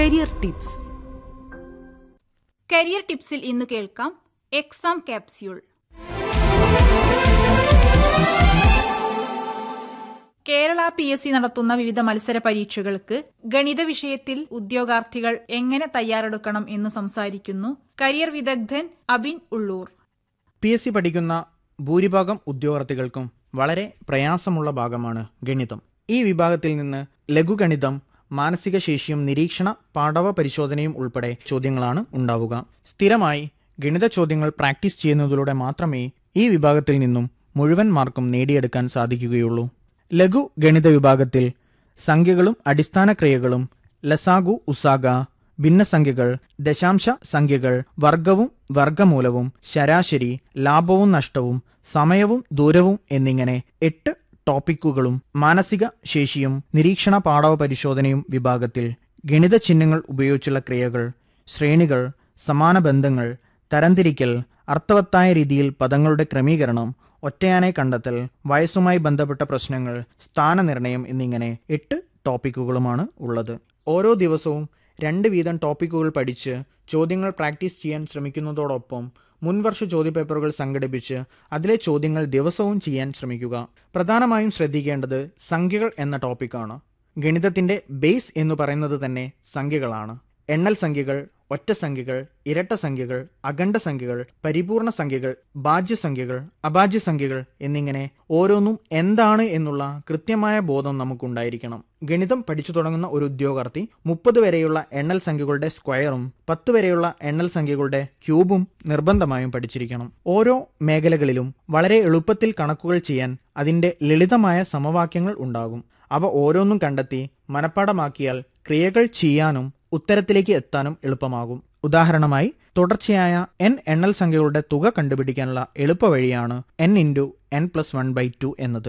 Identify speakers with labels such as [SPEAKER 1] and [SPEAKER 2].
[SPEAKER 1] career tips
[SPEAKER 2] career ടിപ്സിൽ ഇന്ന് കേൾക്കാം exam capsule Kerala P S C നടത്തുന്ന വിവിധ മത്സര പരീക്ഷകൾക്ക് ഗണിത വിഷയത്തിൽ ഉദ്യോഗാർത്ഥികൾ എങ്ങനെ തയ്യാറെടുക്കണം എന്ന് സംസാരിക്കുന്നു കരിയർ വിദഗ്ധൻ Abin Ulloor
[SPEAKER 3] P S C പഠിക്കുന്ന ഭൂരിഭാഗം ഉദ്യോഗാർത്ഥികൾക്കും വളരെ പ്രയാസമുള്ള ഭാഗമാണ് ഗണിതം ഈ വിഭാഗത്തിൽ നിന്ന് ലഘുഗണിതം മാനസിക ശേഷിയും നിരീക്ഷണ പാഠവ പരിശോധനയും ഉൾപ്പെടെ ചോദ്യങ്ങളാണ് ഉണ്ടാവുക സ്ഥിരമായി ഗണിത ചോദ്യങ്ങൾ പ്രാക്ടീസ് ചെയ്യുന്നതിലൂടെ മാത്രമേ ഈ വിഭാഗത്തിൽ നിന്നും മുഴുവൻ മാർക്കും നേടിയെടുക്കാൻ സാധിക്കുകയുള്ളൂ ലഘു ഗണിത വിഭാഗത്തിൽ സംഖ്യകളും അടിസ്ഥാന ക്രിയകളും ലസാഗു ഉസാഗ ഭിന്നസംഖ്യകൾ ദശാംശ സംഖ്യകൾ വർഗവും വർഗമൂലവും ശരാശരി ലാഭവും നഷ്ടവും സമയവും ദൂരവും എന്നിങ്ങനെ എട്ട് ടോപ്പിക്കുകളും മാനസിക ശേഷിയും നിരീക്ഷണ പാഠവ പരിശോധനയും വിഭാഗത്തിൽ ഗണിത ചിഹ്നങ്ങൾ ഉപയോഗിച്ചുള്ള ക്രിയകൾ ശ്രേണികൾ സമാന ബന്ധങ്ങൾ തരംതിരിക്കൽ അർത്ഥവത്തായ രീതിയിൽ പദങ്ങളുടെ ക്രമീകരണം ഒറ്റയാനെ കണ്ടെത്തൽ വയസ്സുമായി ബന്ധപ്പെട്ട പ്രശ്നങ്ങൾ സ്ഥാനനിർണയം എന്നിങ്ങനെ എട്ട് ടോപ്പിക്കുകളുമാണ് ഉള്ളത് ഓരോ ദിവസവും രണ്ട് വീതം ടോപ്പിക്കുകൾ പഠിച്ച് ചോദ്യങ്ങൾ പ്രാക്ടീസ് ചെയ്യാൻ ശ്രമിക്കുന്നതോടൊപ്പം മുൻവർഷ ചോദ്യപേപ്പറുകൾ സംഘടിപ്പിച്ച് അതിലെ ചോദ്യങ്ങൾ ദിവസവും ചെയ്യാൻ ശ്രമിക്കുക പ്രധാനമായും ശ്രദ്ധിക്കേണ്ടത് സംഖ്യകൾ എന്ന ടോപ്പിക്കാണ് ഗണിതത്തിന്റെ ബേസ് എന്ന് പറയുന്നത് തന്നെ സംഖ്യകളാണ് എണ്ണൽ സംഖ്യകൾ ഒറ്റ സംഖ്യകൾ ഇരട്ട സംഖ്യകൾ അഖണ്ഡ സംഖ്യകൾ പരിപൂർണ സംഖ്യകൾ ഭാജ്യസംഖ്യകൾ അഭാജ്യസംഖ്യകൾ എന്നിങ്ങനെ ഓരോന്നും എന്താണ് എന്നുള്ള കൃത്യമായ ബോധം നമുക്കുണ്ടായിരിക്കണം ഗണിതം പഠിച്ചു തുടങ്ങുന്ന ഒരു ഉദ്യോഗാർത്ഥി മുപ്പത് വരെയുള്ള എണ്ണൽ സംഖ്യകളുടെ സ്ക്വയറും പത്ത് വരെയുള്ള എണ്ണൽ സംഖ്യകളുടെ ക്യൂബും നിർബന്ധമായും പഠിച്ചിരിക്കണം ഓരോ മേഖലകളിലും വളരെ എളുപ്പത്തിൽ കണക്കുകൾ ചെയ്യാൻ അതിന്റെ ലളിതമായ സമവാക്യങ്ങൾ ഉണ്ടാകും അവ ഓരോന്നും കണ്ടെത്തി മനഃപ്പാടമാക്കിയാൽ ക്രിയകൾ ചെയ്യാനും ഉത്തരത്തിലേക്ക് എത്താനും എളുപ്പമാകും ഉദാഹരണമായി തുടർച്ചയായ എൻ എണ്ണൽ സംഖ്യകളുടെ തുക കണ്ടുപിടിക്കാനുള്ള എളുപ്പവഴിയാണ് n into n plus one by two എന്നത്